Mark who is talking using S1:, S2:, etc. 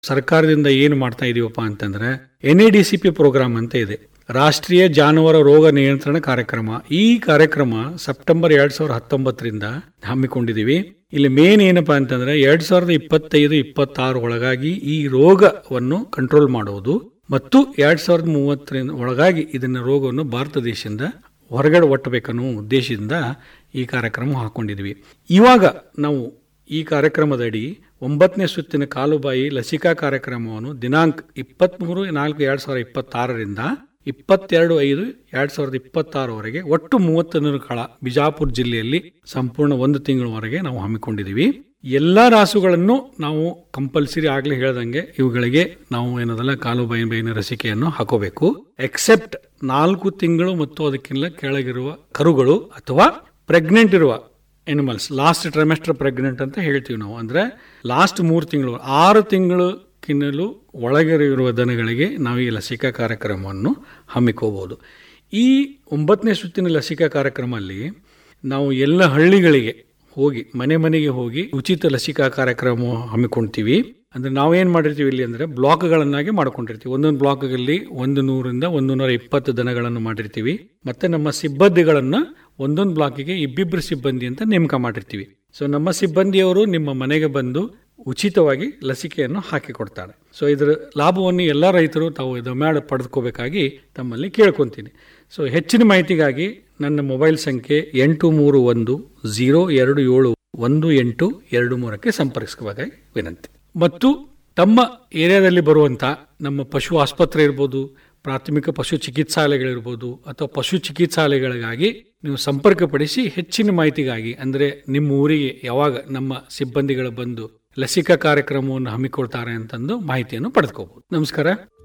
S1: ಸರ್ಕಾರದಿಂದ ಏನು ಮಾಡ್ತಾ ಇದೀವಪ್ಪ ಅಂತಂದ್ರೆ N A D C P programme ಅಂತ ಇದೆ ರಾಷ್ಟ್ರೀಯ ಜಾನುವಾರು ರೋಗ ನಿಯಂತ್ರಣ ಕಾರ್ಯಕ್ರಮ ಈ ಕಾರ್ಯಕ್ರಮ ಸೆಪ್ಟೆಂಬರ್ ಎರಡ್ ಸಾವಿರದ ಹತ್ತೊಂಬತ್ತರಿಂದ ಹಮ್ಮಿಕೊಂಡಿದೀವಿ ಇಲ್ಲಿ ಮೇನ್ ಏನಪ್ಪಾ ಅಂತಂದ್ರೆ ಎರಡ್ ಸಾವಿರದ ಇಪ್ಪತ್ತೈದು ಇಪ್ಪತ್ತಾರು ಒಳಗಾಗಿ ಈ ರೋಗವನ್ನು ಕಂಟ್ರೋಲ್ ಮಾಡುವುದು ಮತ್ತು ಎರಡ್ ಸಾವಿರದ ಮೂವತ್ತರಿಂದ ಒಳಗಾಗಿ ಇದನ್ನ ರೋಗವನ್ನು ಭಾರತ ದೇಶದಿಂದ ಹೊರಗಡೆ ಒಟ್ಟಬೇಕನ್ನೋ ಉದ್ದೇಶದಿಂದ ಈ ಕಾರ್ಯಕ್ರಮ ಹಾಕೊಂಡಿದ್ವಿ ಇವಾಗ ನಾವು ಈ ಕಾರ್ಯಕ್ರಮದಡಿ ಒಂಬತ್ತನೇ ಸುತ್ತಿನ ಕಾಲುಬಾಯಿ ಲಸಿಕಾ ಕಾರ್ಯಕ್ರಮವನ್ನು ದಿನಾಂಕ ಇಪ್ಪತ್ತ್ಮೂರು ನಾಲ್ಕು ಎರಡ್ ಸಾವಿರದ ಇಪ್ಪತ್ತಾರರಿಂದ ಇಪ್ಪತ್ತೆರಡು ಐದು ಎರಡ್ ಸಾವಿರದ ಇಪ್ಪತ್ತಾರವರೆಗೆ ಒಟ್ಟು ಮೂವತ್ತೊಂದು ಕಾಲ ಬಿಜಾಪುರ ಜಿಲ್ಲೆಯಲ್ಲಿ ಸಂಪೂರ್ಣ ಒಂದು ತಿಂಗಳವರೆಗೆ ನಾವು ಹಮ್ಮಿಕೊಂಡಿದ್ದೀವಿ ಎಲ್ಲಾ ರಾಸುಗಳನ್ನು ನಾವು ಕಂಪಲ್ಸರಿ ಆಗ್ಲೇ ಹೇಳ್ದಂಗೆ ಇವುಗಳಿಗೆ ನಾವು ಏನದಲ್ಲ ಕಾಲು ಬೈನ ಬೈನ ಲಸಿಕೆಯನ್ನು ಹಾಕೋಬೇಕು ಎಕ್ಸೆಪ್ಟ್ ನಾಲ್ಕು ತಿಂಗಳು ಮತ್ತು ಅದಕ್ಕಿಂತ ಕೆಳಗಿರುವ ಕರುಗಳು ಅಥವಾ ಪ್ರೆಗ್ನೆಂಟ್ ಇರುವ ಎನಿಮಲ್ಸ್ ಲಾಸ್ಟ್ ಟ್ರೈಮೆಸ್ಟರ್ ಪ್ರೆಗ್ನೆಂಟ್ ಅಂತ ಹೇಳ್ತೀವಿ ನಾವು ಅಂದ್ರೆ ಲಾಸ್ಟ್ ಮೂರು ತಿಂಗಳು ಆರು ತಿಂಗಳು ಕಿನ್ನಲು ಒಳಗಿರುವ ದನಗಳಿಗೆ ನಾವು ಈ ಲಸಿಕಾ ಕಾರ್ಯಕ್ರಮವನ್ನು ಹಮ್ಮಿಕೋಬಹುದು ಈ ಒಂಬತ್ತನೇ ಸುತ್ತಿನ ಲಸಿಕಾ ಕಾರ್ಯಕ್ರಮದಲ್ಲಿ ನಾವು ಎಲ್ಲ ಹಳ್ಳಿಗಳಿಗೆ ಹೋಗಿ ಮನೆ ಮನೆಗೆ ಹೋಗಿ ಉಚಿತ ಲಸಿಕಾ ಕಾರ್ಯಕ್ರಮ ಹಮ್ಮಿಕೊಳ್ತೀವಿ ಅಂದ್ರೆ ನಾವೇನ್ ಮಾಡಿರ್ತೀವಿ ಇಲ್ಲಿ ಅಂದ್ರೆ ಬ್ಲಾಕ್ಗಳನ್ನಾಗಿ ಮಾಡ್ಕೊಂಡಿರ್ತೀವಿ ಒಂದೊಂದು ಬ್ಲಾಕ್ಗಳಲ್ಲಿ ಒಂದು ನೂರಿಂದ ಒಂದು ನೂರ ಇಪ್ಪತ್ತು ದನಗಳನ್ನು ಮಾಡಿರ್ತೀವಿ ಮತ್ತೆ ನಮ್ಮ ಸಿಬ್ಬಂದಿಗಳನ್ನ ಒಂದೊಂದು ಬ್ಲಾಕಿಗೆ ಇಬ್ಬಿಬ್ರು ಸಿಬ್ಬಂದಿ ಅಂತ ನೇಮಕ ಮಾಡಿರ್ತೀವಿ ಸೊ ನಮ್ಮ ಸಿಬ್ಬಂದಿಯವರು ನಿಮ್ಮ ಮನೆಗೆ ಬಂದು ಉಚಿತವಾಗಿ ಲಸಿಕೆಯನ್ನು ಹಾಕಿ ಕೊಡ್ತಾರೆ ಸೊ ಇದರ ಲಾಭವನ್ನು ಎಲ್ಲ ರೈತರು ತಾವು ಇದು ಮಾಡಿ ಪಡೆದುಕೋಬೇಕಾಗಿ ತಮ್ಮಲ್ಲಿ ಕೇಳ್ಕೊತೀನಿ ಸೊ ಹೆಚ್ಚಿನ ಮಾಹಿತಿಗಾಗಿ ನನ್ನ ಮೊಬೈಲ್ ಸಂಖ್ಯೆ ಎಂಟು ಮೂರು ಒಂದು ಝೀರೋ ಎರಡು ಏಳು ಒಂದು ಎಂಟು ಎರಡು ಮೂರಕ್ಕೆ ಸಂಪರ್ಕಿಸಬೇಕಾಗಿ ವಿನಂತಿ ಮತ್ತು ತಮ್ಮ ಏರಿಯಾದಲ್ಲಿ ಬರುವಂಥ ನಮ್ಮ ಪಶು ಆಸ್ಪತ್ರೆ ಇರ್ಬೋದು ಪ್ರಾಥಮಿಕ ಪಶು ಚಿಕಿತ್ಸಾಲಯಗಳಿರ್ಬೋದು ಅಥವಾ ಪಶು ಚಿಕಿತ್ಸಾಲಯಗಳಿಗಾಗಿ ನೀವು ಸಂಪರ್ಕಪಡಿಸಿ ಹೆಚ್ಚಿನ ಮಾಹಿತಿಗಾಗಿ ಅಂದರೆ ನಿಮ್ಮ ಊರಿಗೆ ಯಾವಾಗ ನಮ್ಮ ಸಿಬ್ಬಂದಿಗಳು ಬಂದು ಲಸಿಕಾ ಕಾರ್ಯಕ್ರಮವನ್ನು ಹಮ್ಮಿಕೊಳ್ತಾರೆ ಅಂತಂದು ಮಾಹಿತಿಯನ್ನು ಪಡೆದುಕೋಬಹುದು ನಮಸ್ಕಾರ